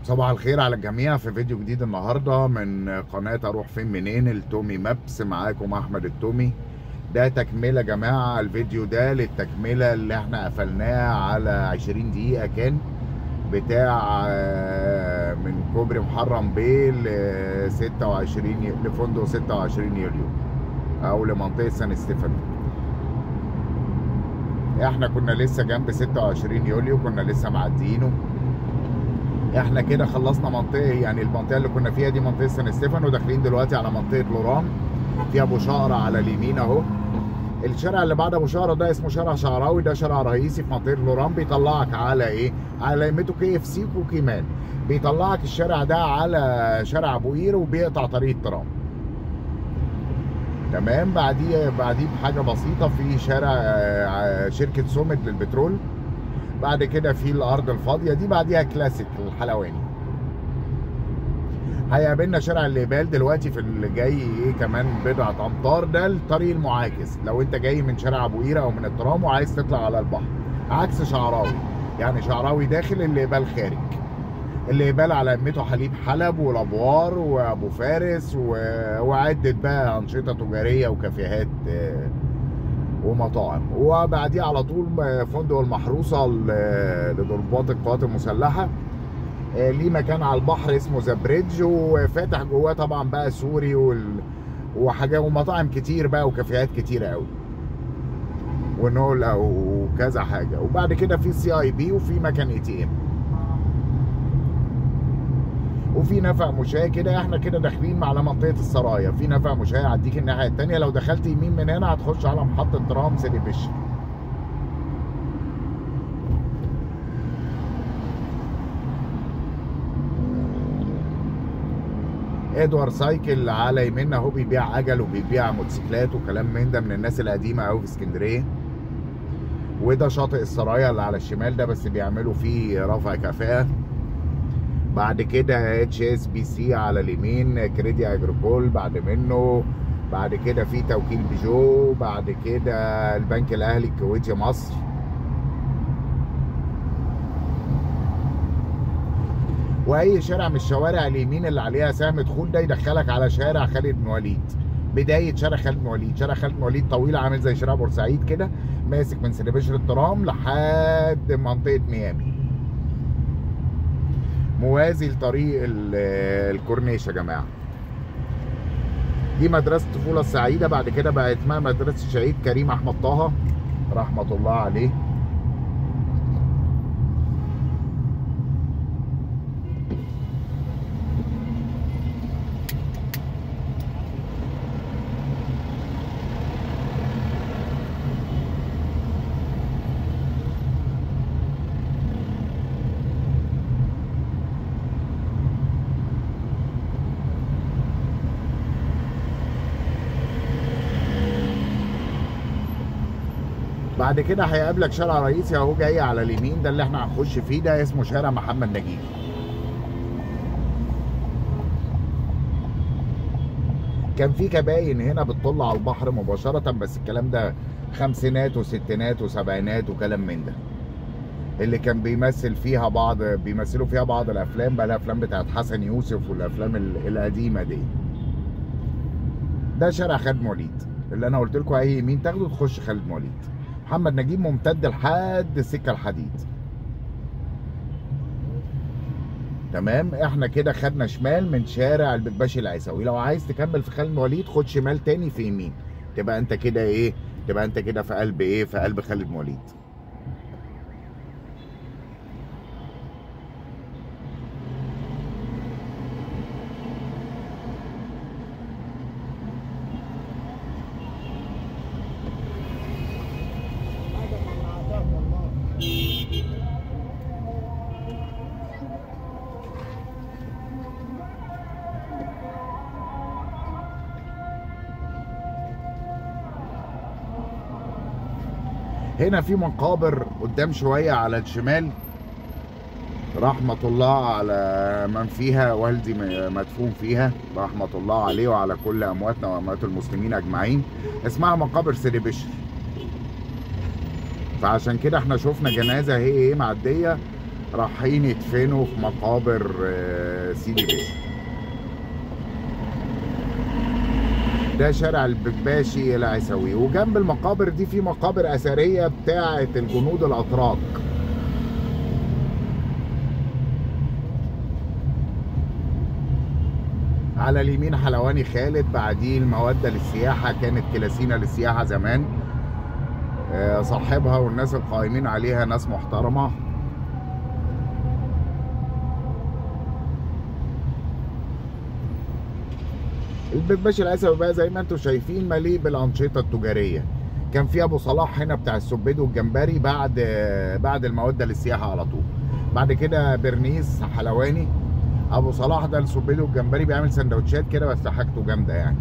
صباح الخير على الجميع في فيديو جديد النهارده من قناه اروح فين منين التومي مابس معاكم احمد التومي ده تكمله يا جماعه الفيديو ده للتكمله اللي احنا قفلناه على 20 دقيقه كان بتاع آه، من كوبري محرم بيه ل 26 ي- لفندق 26 يوليو او لمنطقه سان ستيفانو احنا كنا لسه جنب 26 يوليو كنا لسه معديينه احنا كده خلصنا منطقه يعني المنطقه اللي كنا فيها دي منطقه سان ستيفانو وداخلين دلوقتي على منطقه لوران في ابو شقره على اليمين اهو الشارع اللي بعد ابو شقره ده اسمه شارع شعراوي ده شارع رئيسي في منطقه لوران بيطلعك على ايه على يمته كي اف سي وكيمان بيطلعك الشارع ده على شارع ابو قير وبيقطع طريق الترام تمام بعديه بعديه بحاجه بسيطه في شارع آه، شركه سومد للبترول بعد كده في الارض الفاضيه دي بعديها كلاسيك الحلواني هيقابلنا شارع الليبال دلوقتي في اللي جاي ايه كمان بضعه امتار ده الطريق المعاكس لو انت جاي من شارع ابو قيره او من الترام وعايز تطلع على البحر عكس شعراوي يعني شعراوي داخل الليبال خارج الليبال على يمته حليب حلب والابوار وابو فارس و... وعده بقى انشطه تجاريه وكافيهات آه، ومطاعم وبعديه على طول فندق المحروسه ل- لضباط القوات المسلحه آه، ليه مكان على البحر اسمه ذا بريدج وفاتح جواه طبعا بقى سوري وال... وحاجات ومطاعم كتير بقى وكافيهات كتيره قوي ونول او كذا حاجه وبعد كده في سي اي بي وفي مكان اي تي ام وفي نفق مشاة كده احنا كده داخلين على منطقه السرايا في نفق مشاة يعديك الناحيه التانيه لو دخلت يمين من هنا هتخش على محطه ترام سيدي بشر ادوار سايكل على يمنا اهو بيبيع عجل وبيبيع موتوسيكلات وكلام من ده من الناس القديمه قوي في اسكندريه وده شاطئ السرايا اللي على الشمال ده بس بيعملوا فيه رفع كفاءه بعد كده اتش اس بي سي على اليمين كريدي اجروكول بعد منه بعد كده في توكيل بيجو بعد كده البنك الاهلي الكويتي مصر واي شارع من الشوارع اليمين اللي عليها سهم دخول ده يدخلك على شارع خالد بن وليد بدايه شارع خالد بن وليد شارع خالد بن وليد طويل عامل زي شارع بورسعيد كده ماسك من سيدي بشر الترام لحد منطقه ميامي موازي لطريق ال- الكورنيش يا جماعه دي مدرسه الطفوله السعيده بعد كده بقت اسمها مدرسه شهيد كريم احمد طه رحمه الله عليه بعد كده هيقابلك شارع رئيسي اهو جاي على اليمين ده اللي احنا هنخش فيه ده اسمه شارع محمد نجيب كان في كباين هنا بتطل على البحر مباشرة بس الكلام ده خمسينات وستينات وسبعينات وكلام من ده اللي كان بيمثل فيها بعض بيمثلوا فيها بعض الافلام بقى الافلام بتاعت حسن يوسف والافلام ال- القديمه دي ده شارع خالد وليد اللي انا قلت لكم اي يمين تاخده تخش خالد وليد محمد نجيب ممتد لحد سكه الحديد تمام احنا كده خدنا شمال من شارع البكباشي العيسوي لو عايز تكمل في خالد وليد خد شمال تاني في يمين تبقى انت كده ايه تبقى انت كده في قلب ايه في قلب خالد وليد هنا في مقابر قدام شويه على الشمال رحمة الله على من فيها والدي م- مدفون فيها رحمة الله عليه وعلى كل أمواتنا وأموات المسلمين أجمعين اسمها مقابر سيدي بشر فعشان كده احنا شفنا جنازة هي ايه معدية رايحين يدفنوا في مقابر آه، سيدي باشا ده شارع البكباشي العيسوي وجنب المقابر دي في مقابر اثريه بتاعه الجنود الاتراك على اليمين حلواني خالد بعديه المودة للسياحة كانت كلاسينا للسياحة زمان آه، صاحبها والناس القائمين عليها ناس محترمة البكباش الاسيوي بقى زي ما انتم شايفين مليء بالانشطه التجاريه كان في ابو صلاح هنا بتاع السبيد والجمبري بعد بعد الموده للسياحه على طول بعد كده برنيس حلواني ابو صلاح ده السبيد والجمبري بيعمل سندوتشات كده بس حاجته جامده يعني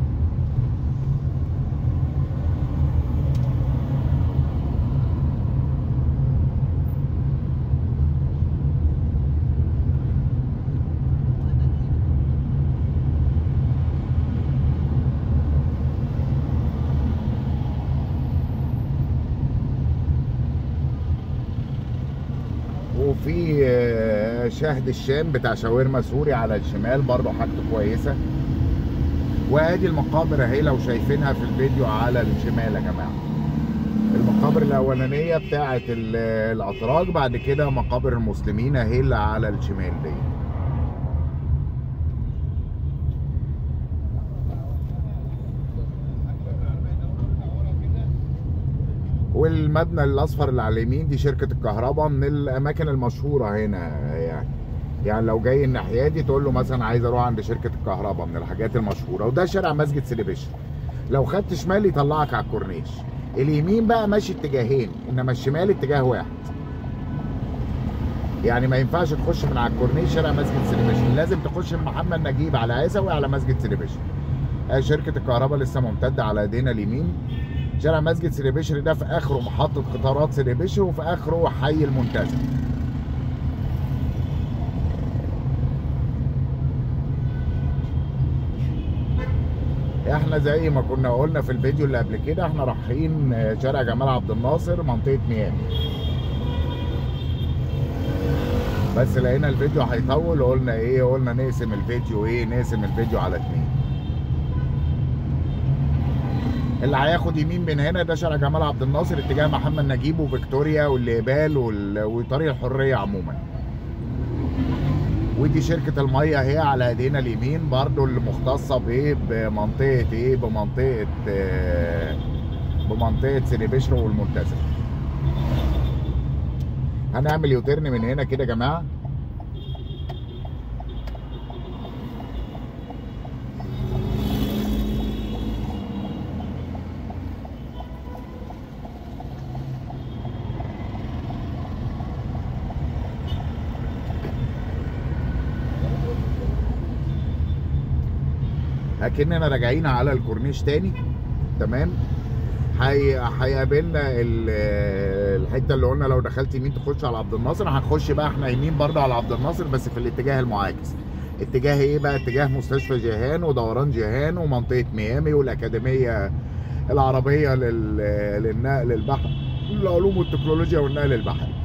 وفي آه، شهد الشام بتاع شاورما سوري على الشمال برضه حاجته كويسه وادي المقابر اهي لو شايفينها في الفيديو على الشمال يا جماعه المقابر الاولانيه بتاعه ال- الاتراك بعد كده مقابر المسلمين اهي اللي على الشمال دي والمبنى الاصفر اللي على اليمين دي شركه الكهرباء من الاماكن المشهوره هنا يعني يعني لو جاي الناحيه دي تقول له مثلا عايز اروح عند شركه الكهرباء من الحاجات المشهوره وده شارع مسجد سيدي بشر لو خدت شمال يطلعك على الكورنيش اليمين بقى ماشي اتجاهين انما الشمال اتجاه واحد يعني ما ينفعش تخش من على الكورنيش شارع مسجد سيدي بشر لازم تخش من محمد نجيب على عيسوي على مسجد سيدي بشر آه، شركه الكهرباء لسه ممتده على ايدينا اليمين شارع مسجد سيدي بشر ده في اخره محطه قطارات سيدي بشر وفي اخره حي المنتزه احنا زي ما كنا قلنا في الفيديو اللي قبل كده احنا رايحين شارع جمال عبد الناصر منطقه ميامي بس لقينا الفيديو هيطول قلنا ايه قلنا نقسم الفيديو ايه نقسم الفيديو على اتنين اللي هياخد يمين من هنا ده شارع جمال عبد الناصر اتجاه محمد نجيب وفيكتوريا والليبال وال- وطريق الحريه عموما ودي شركة المية هي على ايدينا اليمين برضو اللي مختصة بايه بمنطقة ايه بمنطقة آه، بمنطقة سيدي بشر والمنتزه هنعمل يوترن من هنا كده يا جماعة اكننا راجعين على الكورنيش تاني تمام هي- هيقابلنا ال- الحته اللي قلنا لو دخلت يمين تخش على عبد الناصر هنخش بقى احنا يمين برضه على عبد الناصر بس في الاتجاه المعاكس اتجاه ايه بقى اتجاه مستشفى جيهان ودوران جيهان ومنطقه ميامي والاكاديميه العربيه لل... للنقل البحري العلوم والتكنولوجيا والنقل البحري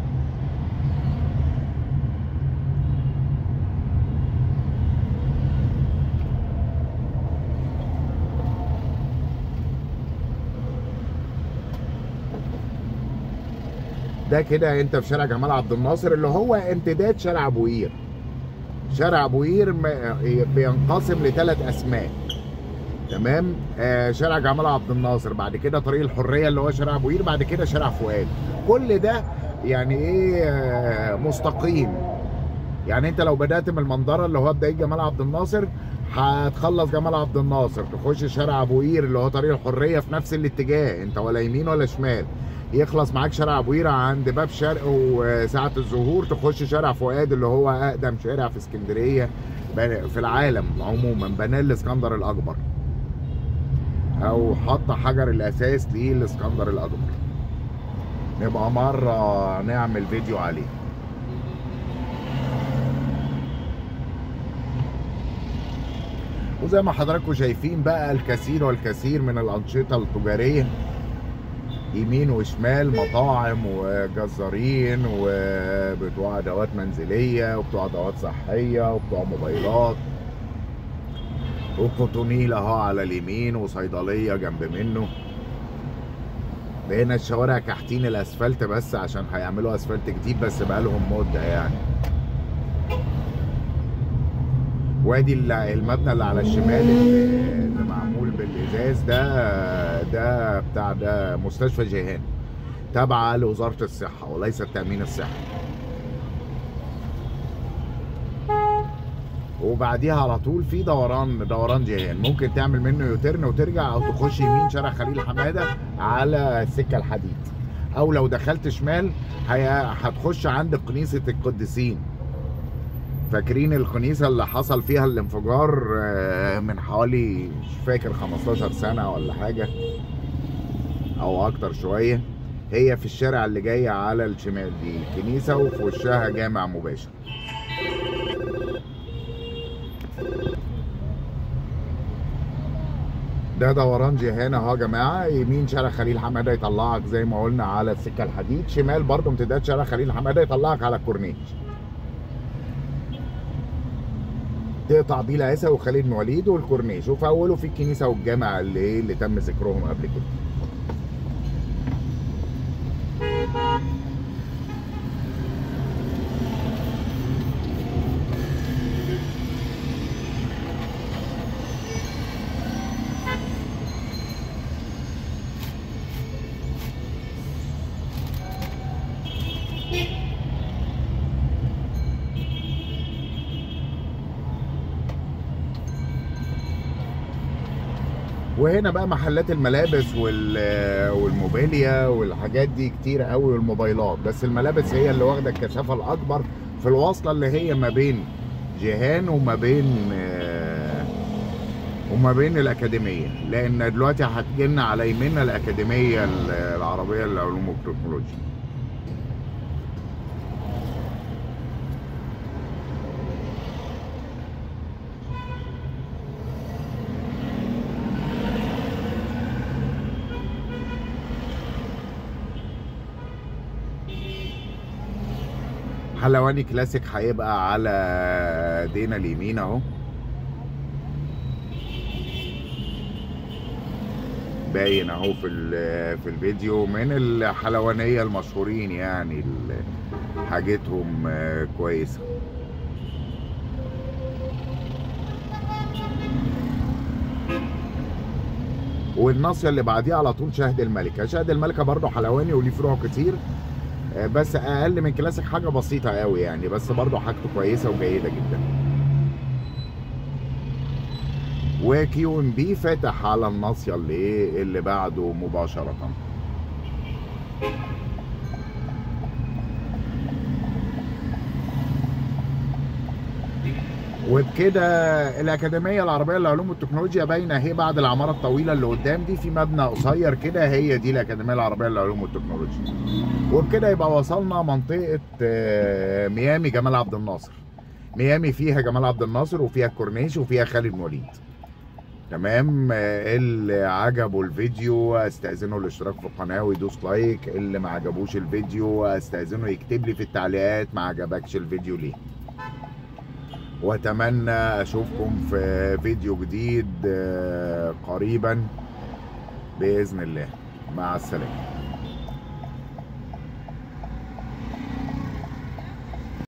ده كده انت في شارع جمال عبد الناصر اللي هو امتداد شارع ابو قير شارع ابو قير م- بينقسم لثلاث اسماء تمام آه شارع جمال عبد الناصر بعد كده طريق الحريه اللي هو شارع ابو قير بعد كده شارع فؤاد كل ده يعني ايه آه مستقيم يعني انت لو بدات من المنظره اللي هو بدايه جمال عبد الناصر هتخلص جمال عبد الناصر تخش شارع ابو قير اللي هو طريق الحريه في نفس الاتجاه انت ولا يمين ولا شمال يخلص معاك شارع ابو قير عند باب شرق وساعه الظهور تخش شارع فؤاد اللي هو اقدم شارع في اسكندريه بن- في العالم عموما بناه الاسكندر الاكبر او حط حجر الاساس ليه الاسكندر الاكبر نبقى مره نعمل فيديو عليه وزي ما حضراتكم شايفين بقى الكثير والكثير من الأنشطة التجارية يمين وشمال مطاعم وجزارين وبتوع ادوات منزليه وبتوع ادوات صحيه وبتوع موبايلات وكوتونيل اهو على اليمين وصيدليه جنب منه بقينا الشوارع كحتين الاسفلت بس عشان هيعملوا اسفلت جديد بس بقالهم مده يعني وادي ال- المبنى اللي على الشمال اللي اللي معمول بالازاز ده ده بتاع ده مستشفى جيهان تابعه لوزاره الصحه وليس التامين الصحي وبعديها على طول في دوران دوران جيهان ممكن تعمل منه يوترن وترجع او تخش يمين شارع خليل حماده على السكه الحديد او لو دخلت شمال هي- هتخش عند كنيسه القديسين فاكرين الكنيسه اللي حصل فيها الانفجار آه، من حوالي مش فاكر 15 سنه ولا حاجه او اكتر شويه هي في الشارع اللي جاي على الشمال دي كنيسه وفي وشها جامع مباشر ده دوران جهان اهو يا جماعه يمين شارع خليل حماده يطلعك زي ما قلنا على السكه الحديد شمال برضه امتداد شارع خليل حماده يطلعك على الكورنيش تقطع بيه العيسى وخالد بن وليد والكورنيش وفي اوله في الكنيسه والجامع اللي ايه اللي تم ذكرهم قبل كده وهنا بقى محلات الملابس وال- والموبيليا والحاجات دي كتير قوي والموبايلات بس الملابس هي اللي واخده الكثافه الاكبر في الواصله اللي هي ما بين جيهان وما بين آه، وما بين الاكاديميه لان دلوقتي هتجيلنا على يميننا الاكاديميه العربيه للعلوم والتكنولوجيا حلواني كلاسيك هيبقى على ايدينا اليمين اهو باين اهو في ال- في الفيديو من الحلوانيه المشهورين يعني ال- حاجتهم آه، كويسه والناصيه اللي بعديها على طول شهد الملكه شهد الملكه برضه حلواني وليه فروع كتير آه، بس اقل من كلاسيك حاجه بسيطه قوي يعني بس برضه حاجته كويسه وجيده جدا وكيو ام بي فاتح على الناصيه اللي ايه اللي بعده مباشره وبكده الأكاديمية العربية للعلوم والتكنولوجيا باينة اهي بعد العمارة الطويلة اللي قدام دي في مبنى قصير كده هي دي الأكاديمية العربية للعلوم والتكنولوجيا وبكده يبقى وصلنا منطقة آه، ميامي جمال عبد الناصر ميامي فيها جمال عبد الناصر وفيها الكورنيش وفيها خالد بن وليد تمام آه، اللي عجبه الفيديو استاذنه الاشتراك في القناه ويدوس لايك اللي ما عجبوش الفيديو استاذنه يكتب لي في التعليقات ما عجبكش الفيديو ليه واتمنى اشوفكم في فيديو جديد آه، قريبا باذن الله مع السلامه